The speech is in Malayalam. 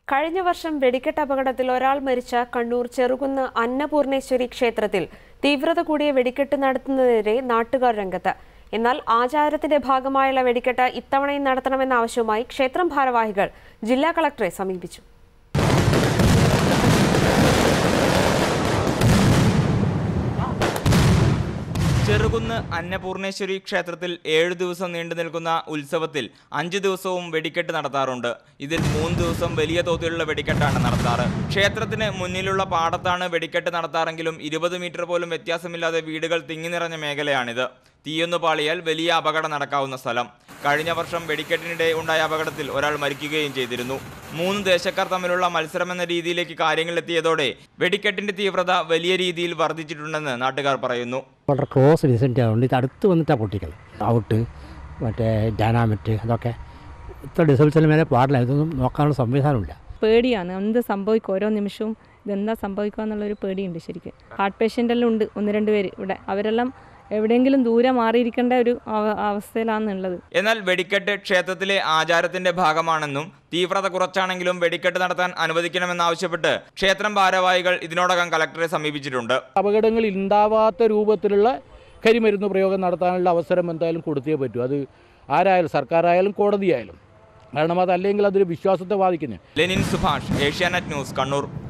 കഴിഞ്ഞ വർഷം വെടിക്കെട്ട് അപകടത്തിൽ ഒരാൾ മരിച്ച കണ്ണൂർ ചെറുകുന്ന് അന്നപൂർണേശ്വരി ക്ഷേത്രത്തിൽ തീവ്രത കൂടിയ വെടിക്കെട്ട് നടത്തുന്നതിനെതിരെ നാട്ടുകാർ രംഗത്ത് എന്നാൽ ആചാരത്തിന്റെ ഭാഗമായുള്ള വെടിക്കെട്ട് ഇത്തവണയും നടത്തണമെന്ന ആവശ്യവുമായി ക്ഷേത്രം ഭാരവാഹികൾ ജില്ലാ കളക്ടറെ സമീപിച്ചു ചെറുകുന്ന് അന്നപൂർണേശ്വരി ക്ഷേത്രത്തിൽ ഏഴു ദിവസം നീണ്ടു നിൽക്കുന്ന ഉത്സവത്തിൽ അഞ്ചു ദിവസവും വെടിക്കെട്ട് നടത്താറുണ്ട് ഇതിൽ മൂന്ന് ദിവസം വലിയ തോതിലുള്ള വെടിക്കെട്ടാണ് നടത്താറ് ക്ഷേത്രത്തിന് മുന്നിലുള്ള പാടത്താണ് വെടിക്കെട്ട് നടത്താറെങ്കിലും ഇരുപത് മീറ്റർ പോലും വ്യത്യാസമില്ലാതെ വീടുകൾ തിങ്ങി നിറഞ്ഞ മേഖലയാണിത് തീയൊന്നു പാളിയാൽ വലിയ അപകടം നടക്കാവുന്ന സ്ഥലം കഴിഞ്ഞ വർഷം വെടിക്കെട്ടിനിടെ ഉണ്ടായ അപകടത്തിൽ ഒരാൾ മരിക്കുകയും ചെയ്തിരുന്നു മൂന്ന് ദേശക്കാർ തമ്മിലുള്ള മത്സരമെന്ന രീതിയിലേക്ക് കാര്യങ്ങൾ എത്തിയതോടെ വെടിക്കെട്ടിന്റെ തീവ്രത വലിയ രീതിയിൽ വർദ്ധിച്ചിട്ടുണ്ടെന്ന് നാട്ടുകാർ പറയുന്നു വളരെ ക്ലോസ് വിസിറ്റ് ആയതുകൊണ്ട് ഇത് അടുത്ത് വന്നിട്ടാണ് പൊട്ടിക്കൽ ഔട്ട് മറ്റേ ഡൈനാമിറ്റ് അതൊക്കെ ഇത്ര ഡിസൾസിന് മേലെ പാടില്ല ഇതൊന്നും നോക്കാനുള്ള സംവിധാനമില്ല പേടിയാണ് എന്ത് സംഭവിക്കും ഓരോ നിമിഷവും ഇതെന്താ സംഭവിക്കുക എന്നുള്ളൊരു പേടിയുണ്ട് ശരിക്കും ഹാർട്ട് പേഷ്യൻ്റ് എല്ലാം ഉണ്ട് ഒന്ന് രണ്ട് പേര് ഇവിടെ അവരെല്ലാം എവിടെയെങ്കിലും ദൂരെ മാറിയിരിക്കേണ്ട ഒരു അവ- അവസ്ഥയിലാണുള്ളത് എന്നാൽ വെടിക്കെട്ട് ക്ഷേത്രത്തിലെ ആചാരത്തിന്റെ ഭാഗമാണെന്നും തീവ്രത കുറച്ചാണെങ്കിലും വെടിക്കെട്ട് നടത്താൻ അനുവദിക്കണമെന്നാവശ്യപ്പെട്ട് ക്ഷേത്രം ഭാരവാഹികൾ ഇതിനോടകം കലക്ടറെ സമീപിച്ചിട്ടുണ്ട് അപകടങ്ങൾ ഉണ്ടാവാത്ത രൂപത്തിലുള്ള കരിമരുന്ന് പ്രയോഗം നടത്താനുള്ള അവസരം എന്തായാലും കൊടുത്തേ പറ്റൂ അത് ആരായാലും സർക്കാരായാലും കോടതിയായാലും കാരണം അതല്ലെങ്കിൽ അതൊരു വിശ്വാസത്തെ ബാധിക്കുന്നു ലെനിൻ സുഭാഷ് ഏഷ്യാനെറ്റ് ന്യൂസ് കണ്ണൂർ